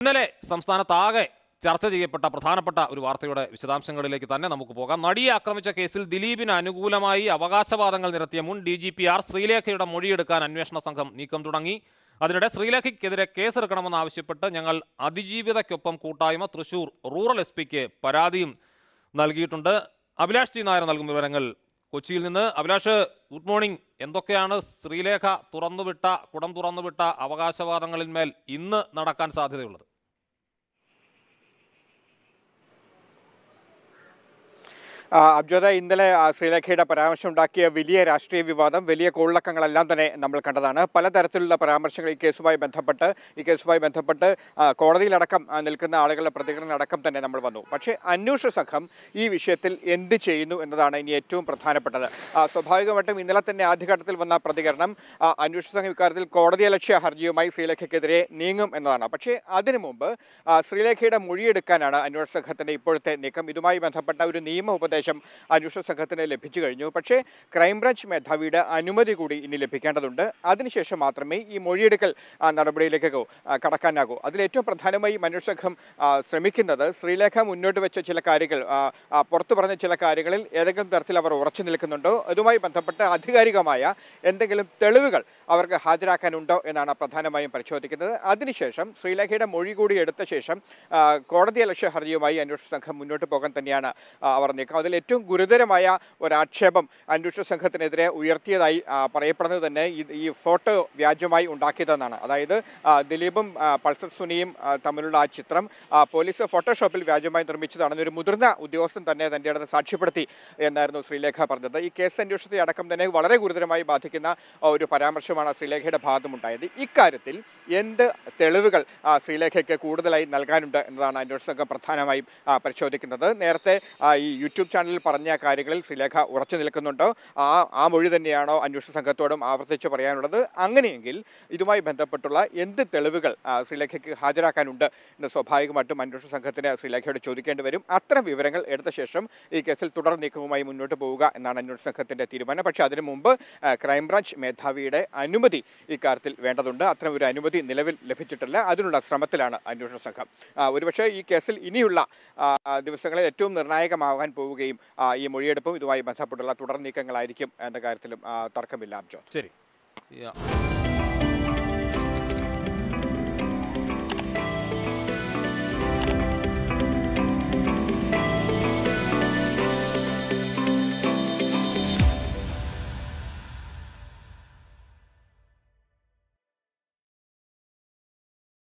ഇന്നലെ സംസ്ഥാനത്താകെ ചർച്ച ചെയ്യപ്പെട്ട പ്രധാനപ്പെട്ട ഒരു വാർത്തയുടെ വിശദാംശങ്ങളിലേക്ക് തന്നെ നമുക്ക് പോകാം നടിയെ ആക്രമിച്ച കേസിൽ ദിലീപിന് അനുകൂലമായി അവകാശവാദങ്ങൾ നിരത്തിയ മുൻ ഡി ജി പി ആർ ശ്രീലേഖയുടെ മൊഴിയെടുക്കാൻ അന്വേഷണ സംഘം നീക്കം തുടങ്ങി അതിനിടെ ശ്രീലേഖയ്ക്കെതിരെ കേസെടുക്കണമെന്നാവശ്യപ്പെട്ട് ഞങ്ങൾ അതിജീവിതയ്ക്കൊപ്പം കൂട്ടായ്മ തൃശൂർ റൂറൽ എസ് പിക്ക് പരാതിയും നൽകിയിട്ടുണ്ട് അഭിലാഷ് ജി നായർ നൽകും വിവരങ്ങൾ കൊച്ചിയിൽ നിന്ന് അഭിലാഷ് ഗുഡ് മോർണിംഗ് എന്തൊക്കെയാണ് ശ്രീലേഖ തുറന്നുവിട്ട കുടം തുറന്നുവിട്ട അവകാശവാദങ്ങളിന്മേൽ ഇന്ന് നടക്കാൻ സാധ്യതയുള്ളത് ആ, അബ്ജോദ ഇന്നലെ ആ, ശ്രീലേഖയുടെ പരാമർശം ഉണ്ടാക്കിയ വലിയ രാഷ്ട്രീയ വിവാദം വലിയ കോളിളക്കങ്ങളെല്ലാം തന്നെ നമ്മൾ കണ്ടതാണ് പലതരത്തിലുള്ള പരാമർശങ്ങൾ ഈ കേസുമായി ബന്ധപ്പെട്ട് ഈ കേസുമായി ബന്ധപ്പെട്ട് ആ, കോടതിയിലടക്കം ആ, നിൽക്കുന്ന ആളുകളുടെ പ്രതികരണം അടക്കം തന്നെ നമ്മൾ വന്നു പക്ഷേ അന്വേഷണ സംഘം ഈ വിഷയത്തിൽ എന്ത് ചെയ്യുന്നു എന്നതാണ് ഇനി ഏറ്റവും പ്രധാനപ്പെട്ടത് ആ, സ്വാഭാവികമായിട്ടും ഇന്നലെ തന്നെ ആദ്യഘട്ടത്തിൽ വന്ന പ്രതികരണം ആ, അന്വേഷണ സംഘം ഇക്കാര്യത്തിൽ കോടതിയലക്ഷ്യ ഹർജിയുമായി ശ്രീലേഖയ്ക്കെതിരെ നീങ്ങും എന്നതാണ് പക്ഷേ അതിനു മുമ്പ് ആ, ശ്രീലേഖയുടെ മൊഴിയെടുക്കാനാണ് അന്വേഷണ സംഘത്തിന്റെ ഇപ്പോഴത്തെ നീക്കം ഇതുമായി ബന്ധപ്പെട്ട ഒരു നിയമ ഉപദേശം അന്വേഷണ സംഘത്തിന് ലഭിച്ചു കഴിഞ്ഞു പക്ഷേ ക്രൈംബ്രാഞ്ച് മേധാവിയുടെ അനുമതി കൂടി ഇനി ലഭിക്കേണ്ടതുണ്ട് അതിനുശേഷം മാത്രമേ ഈ മൊഴിയെടുക്കൽ ആ, നടപടിയിലേക്ക് ഗോ- ആ, കടക്കാനാകൂ അതിൽ ഏറ്റവും പ്രധാനമായും അന്വേഷണ സംഘം ആ, ശ്രമിക്കുന്നത് ശ്രീലേഖ മുന്നോട്ട് വെച്ച ചില കാര്യങ്ങൾ ആ, ആ, പുറത്തു പറഞ്ഞ ചില കാര്യങ്ങളിൽ ഏതെങ്കിലും തരത്തിൽ അവർ ഉറച്ചു നിൽക്കുന്നുണ്ടോ അതുമായി ബന്ധപ്പെട്ട് ആധികാരികമായ എന്തെങ്കിലും തെളിവുകൾ അവർക്ക് ഹാജരാക്കാനുണ്ടോ എന്നാണ് പ്രധാനമായും പരിശോധിക്കുന്നത് അതിനുശേഷം ശ്രീലേഖയുടെ മൊഴി കൂടി എടുത്ത ശേഷം ആ, കോടതിയലക്ഷ്യ ഹർജിയുമായി അന്വേഷണ സംഘം മുന്നോട്ട് പോകാൻ തന്നെയാണ് ആ, അവർ നീക്കം അതിൽ ഏറ്റവും ഗുരുതരമായ ഒരാക്ഷേപം അന്വേഷണ സംഘത്തിനെതിരെ ഉയർത്തിയതായി ആ, പറയപ്പെടുന്നത് തന്നെ ഇത് ഈ ഫോട്ടോ വ്യാജമായി ഉണ്ടാക്കിയതെന്നാണ് അതായത് ആ, ദിലീപും ആ, പൾസർ സുനിയും ആ, തമ്മിലുള്ള ആ ചിത്രം ആ, പോലീസ് ഫോട്ടോഷോപ്പിൽ വ്യാജമായി നിർമ്മിച്ചതാണെന്ന് ഒരു മുതിർന്ന ഉദ്യോഗസ്ഥൻ തന്നെ തന്റെ അടുത്ത് സാക്ഷ്യപ്പെടുത്തി എന്നായിരുന്നു ശ്രീലേഖ പറഞ്ഞത് ഈ കേസ് അന്വേഷണത്തെ അടക്കം തന്നെ വളരെ ഗുരുതരമായി ബാധിക്കുന്ന ആ, ഒരു പരാമർശമാണ് ശ്രീലേഖയുടെ ഭാഗത്തുമുണ്ടായത് ഇക്കാര്യത്തിൽ എന്ത് തെളിവുകൾ ആ, ശ്രീലേഖയ്ക്ക് കൂടുതലായി നൽകാനുണ്ട് എന്നതാണ് അന്വേഷണ സംഘം പ്രധാനമായും ആ, പരിശോധിക്കുന്നത് നേരത്തെ ആ, ഈ യൂട്യൂബ് ചാനലിൽ പറഞ്ഞ കാര്യങ്ങളിൽ ശ്രീലേഖ ഉറച്ചു നിൽക്കുന്നുണ്ടോ ആ ആ മൊഴി തന്നെയാണോ അന്വേഷണ സംഘത്തോടും ആവർത്തിച്ച് പറയാനുള്ളത് അങ്ങനെയെങ്കിൽ ഇതുമായി ബന്ധപ്പെട്ടുള്ള എന്ത് തെളിവുകൾ ആ, ശ്രീലേഖയ്ക്ക് ഹാജരാക്കാനുണ്ട് എന്ന് സ്വാഭാവികമായിട്ടും അന്വേഷണ സംഘത്തിന് ശ്രീലേഖയോട് ചോദിക്കേണ്ടി വരും അത്തരം വിവരങ്ങൾ എടുത്ത ശേഷം ഈ കേസിൽ തുടർ നീക്കവുമായി മുന്നോട്ട് പോവുക എന്നാണ് അന്വേഷണ സംഘത്തിന്റെ തീരുമാനം പക്ഷേ അതിനു മുമ്പ് ആ, ക്രൈംബ്രാഞ്ച് മേധാവിയുടെ അനുമതി ഇക്കാര്യത്തിൽ വേണ്ടതുണ്ട് അത്തരം ഒരു അനുമതി നിലവിൽ ലഭിച്ചിട്ടില്ല അതിനുള്ള ശ്രമത്തിലാണ് അന്വേഷണ സംഘം ആ, ഒരുപക്ഷേ ഈ കേസിൽ ഇനിയുള്ള ആ, ദിവസങ്ങളിൽ ഏറ്റവും നിർണായകമാകാൻ പോവുകയും ആ, ഈ മൊഴിയെടുപ്പും ഇതുമായി ബന്ധപ്പെട്ടുള്ള തുടർ നീക്കങ്ങളായിരിക്കും എന്ന കാര്യത്തിലും ആ, തർക്കമില്ല അബ്ജോ ശരി യാ.